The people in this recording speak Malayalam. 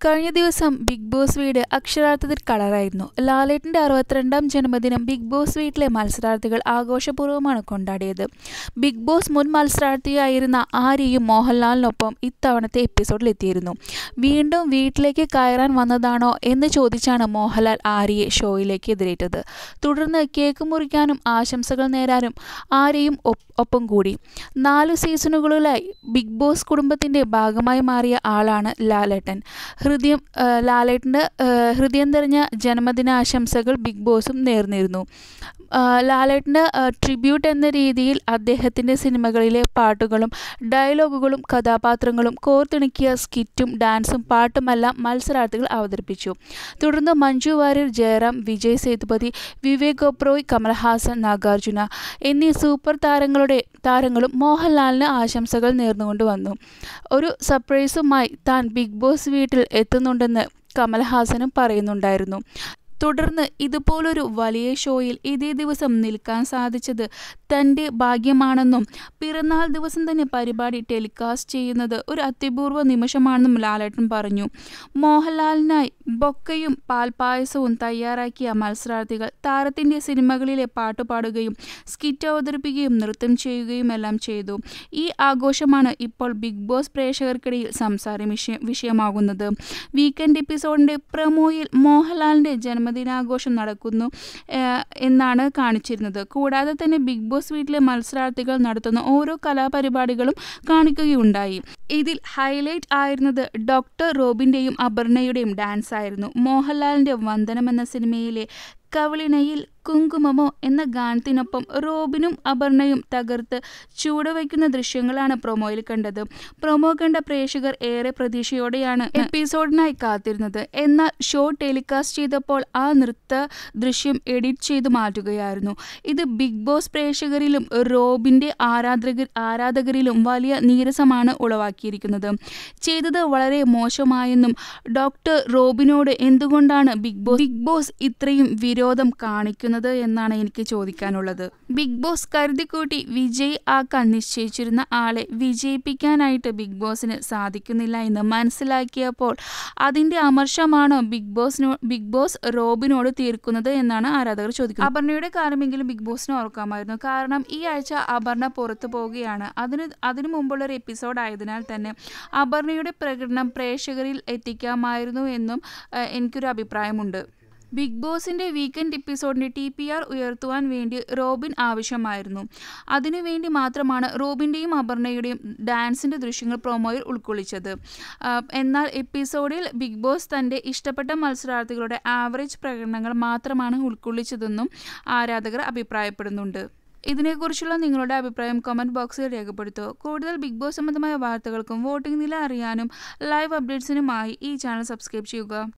കഴിഞ്ഞ ദിവസം ബിഗ് ബോസ് വീട് അക്ഷരാർത്ഥത്തിൽ കളറായിരുന്നു ലാലേട്ടൻ്റെ അറുപത്തിരണ്ടാം ജന്മദിനം ബിഗ് ബോസ് വീട്ടിലെ മത്സരാർത്ഥികൾ ആഘോഷപൂർവ്വമാണ് കൊണ്ടാടിയത് ബിഗ് ബോസ് മുൻ മത്സരാർത്ഥിയായിരുന്ന ആര്യയും മോഹൻലാലിനൊപ്പം ഇത്തവണത്തെ എപ്പിസോഡിൽ എത്തിയിരുന്നു വീണ്ടും വീട്ടിലേക്ക് കയറാൻ വന്നതാണോ എന്ന് ചോദിച്ചാണ് മോഹൻലാൽ ആര്യയെ ഷോയിലേക്ക് എതിരേറ്റത് തുടർന്ന് കേക്ക് മുറിക്കാനും ആശംസകൾ നേരാനും ആര്യയും ഒപ്പം കൂടി നാലു സീസണുകളിലായി ബിഗ് ബോസ് കുടുംബത്തിൻ്റെ ഭാഗമായി മാറിയ ആളാണ് ലാലേട്ടൻ ഹൃദയം ലാലേട്ടൻ്റെ ഹൃദയം തെറിഞ്ഞ ജന്മദിനാശംസകൾ ബിഗ് ബോസും നേർന്നിരുന്നു ലാലേട്ടൻ്റെ ട്രിബ്യൂട്ട് എന്ന രീതിയിൽ അദ്ദേഹത്തിൻ്റെ സിനിമകളിലെ പാട്ടുകളും ഡയലോഗുകളും കഥാപാത്രങ്ങളും കോർത്തിണക്കിയ സ്കിറ്റും ഡാൻസും പാട്ടുമെല്ലാം മത്സരാർത്ഥികൾ അവതരിപ്പിച്ചു തുടർന്ന് മഞ്ജു വാര്യർ ജയറാം വിജയ് സേതുപതി വിവേക് ഒബ്രോയ് കമൽഹാസൻ നാഗാർജുന എന്നീ സൂപ്പർ താരങ്ങളുടെ താരങ്ങളും മോഹൻലാലിന് ആശംസകൾ നേർന്നുകൊണ്ട് വന്നു ഒരു സർപ്രൈസുമായി താൻ ബിഗ് ബോസ് വീട്ടിൽ എത്തുന്നുണ്ടെന്ന് കമൽഹാസനും പറയുന്നുണ്ടായിരുന്നു തുടർന്ന് ഇതുപോലൊരു വലിയ ഷോയിൽ ഇതേ ദിവസം നിൽക്കാൻ സാധിച്ചത് തൻ്റെ ഭാഗ്യമാണെന്നും പിറന്നാൾ ദിവസം തന്നെ പരിപാടി ടെലികാസ്റ്റ് ചെയ്യുന്നത് ഒരു അത്യപൂർവ നിമിഷമാണെന്നും ലാലേട്ടൻ പറഞ്ഞു മോഹൻലാലിനായി ബൊക്കയും പാൽപായസവും തയ്യാറാക്കിയ മത്സരാർത്ഥികൾ താരത്തിൻ്റെ സിനിമകളിലെ പാട്ട് പാടുകയും സ്കിറ്റ് അവതരിപ്പിക്കുകയും നൃത്തം ചെയ്യുകയും എല്ലാം ചെയ്തു ഈ ആഘോഷമാണ് ഇപ്പോൾ ബിഗ് ബോസ് പ്രേക്ഷകർക്കിടയിൽ സംസാര വിഷയം വിഷയമാകുന്നത് വീക്കെൻഡ് എപ്പിസോഡിൻ്റെ പ്രമോയിൽ മോഹൻലാലിൻ്റെ ജന്മദിനാഘോഷം നടക്കുന്നു എന്നാണ് കാണിച്ചിരുന്നത് കൂടാതെ തന്നെ ബിഗ് ബോസ് വീട്ടിലെ മത്സരാർത്ഥികൾ നടത്തുന്ന ഓരോ കലാപരിപാടികളും കാണിക്കുകയുണ്ടായി ഇതിൽ ഹൈലൈറ്റ് ആയിരുന്നത് ഡോക്ടർ റോബിൻ്റെയും അപർണയുടെയും ഡാൻസ് ആയിരുന്നു മോഹൻലാലിൻ്റെ വന്ദനം എന്ന സിനിമയിലെ കവളിണയിൽ കുങ്കുമമോ എന്ന ഗാനത്തിനൊപ്പം റോബിനും അപർണയും തകർത്ത് ചൂടുവയ്ക്കുന്ന ദൃശ്യങ്ങളാണ് പ്രൊമോയിൽ കണ്ടത് പ്രൊമോ കണ്ട പ്രേക്ഷകർ ഏറെ പ്രതീക്ഷയോടെയാണ് എപ്പിസോഡിനായി കാത്തിരുന്നത് എന്നാൽ ഷോ ടെലികാസ്റ്റ് ചെയ്തപ്പോൾ ആ നൃത്ത ദൃശ്യം എഡിറ്റ് ചെയ്തു മാറ്റുകയായിരുന്നു ഇത് ബിഗ് ബോസ് പ്രേക്ഷകരിലും റോബിൻ്റെ ആരാധക ആരാധകരിലും വലിയ നീരസമാണ് ഉളവാക്കിയിരിക്കുന്നത് ചെയ്തത് വളരെ മോശമായെന്നും ഡോക്ടർ റോബിനോട് എന്തുകൊണ്ടാണ് ബിഗ് ബോസ് ബിഗ് ബോസ് ഇത്രയും വിരോധം കാണിക്കുന്നത് ചെയ്യുന്നത് എന്നാണ് എനിക്ക് ചോദിക്കാനുള്ളത് ബിഗ് ബോസ് കരുതിക്കൂട്ടി വിജയ് ആക്കാൻ നിശ്ചയിച്ചിരുന്ന ആളെ വിജയിപ്പിക്കാനായിട്ട് ബിഗ് ബോസിന് സാധിക്കുന്നില്ല എന്ന് മനസ്സിലാക്കിയപ്പോൾ അതിൻ്റെ അമർഷമാണോ ബിഗ് ബോസിനോ ബിഗ് ബോസ് റോബിനോട് തീർക്കുന്നത് എന്നാണ് ആരാധകർ ചോദിക്കുന്നത് അപർണയുടെ കാലമെങ്കിലും ബിഗ് ബോസിന് ഓർക്കാമായിരുന്നു കാരണം ഈ ആഴ്ച അപർണ പുറത്തു പോവുകയാണ് അതിന് അതിനു മുമ്പുള്ള ഒരു എപ്പിസോഡ് ആയതിനാൽ തന്നെ അപർണയുടെ പ്രകടനം പ്രേക്ഷകരിൽ എത്തിക്കാമായിരുന്നു എന്നും എനിക്കൊരു അഭിപ്രായമുണ്ട് ബിഗ് ബോസിൻ്റെ വീക്കെൻഡ് എപ്പിസോഡിൻ്റെ ടി പി ആർ ഉയർത്തുവാൻ വേണ്ടി റോബിൻ ആവശ്യമായിരുന്നു അതിനുവേണ്ടി മാത്രമാണ് റോബിൻ്റെയും അപർണയുടെയും ഡാൻസിൻ്റെ ദൃശ്യങ്ങൾ പ്രൊമോയിൽ ഉൾക്കൊള്ളിച്ചത് എന്നാൽ എപ്പിസോഡിൽ ബിഗ് ബോസ് തൻ്റെ ഇഷ്ടപ്പെട്ട മത്സരാർത്ഥികളുടെ ആവറേജ് പ്രകടനങ്ങൾ മാത്രമാണ് ഉൾക്കൊള്ളിച്ചതെന്നും ആരാധകർ അഭിപ്രായപ്പെടുന്നുണ്ട് ഇതിനെക്കുറിച്ചുള്ള നിങ്ങളുടെ അഭിപ്രായം കമൻറ്റ് ബോക്സിൽ രേഖപ്പെടുത്തുക കൂടുതൽ ബിഗ് ബോസ് സംബന്ധമായ വാർത്തകൾക്കും വോട്ടിംഗ് നില അറിയാനും ലൈവ് അപ്ഡേറ്റ്സിനുമായി ഈ ചാനൽ സബ്സ്ക്രൈബ് ചെയ്യുക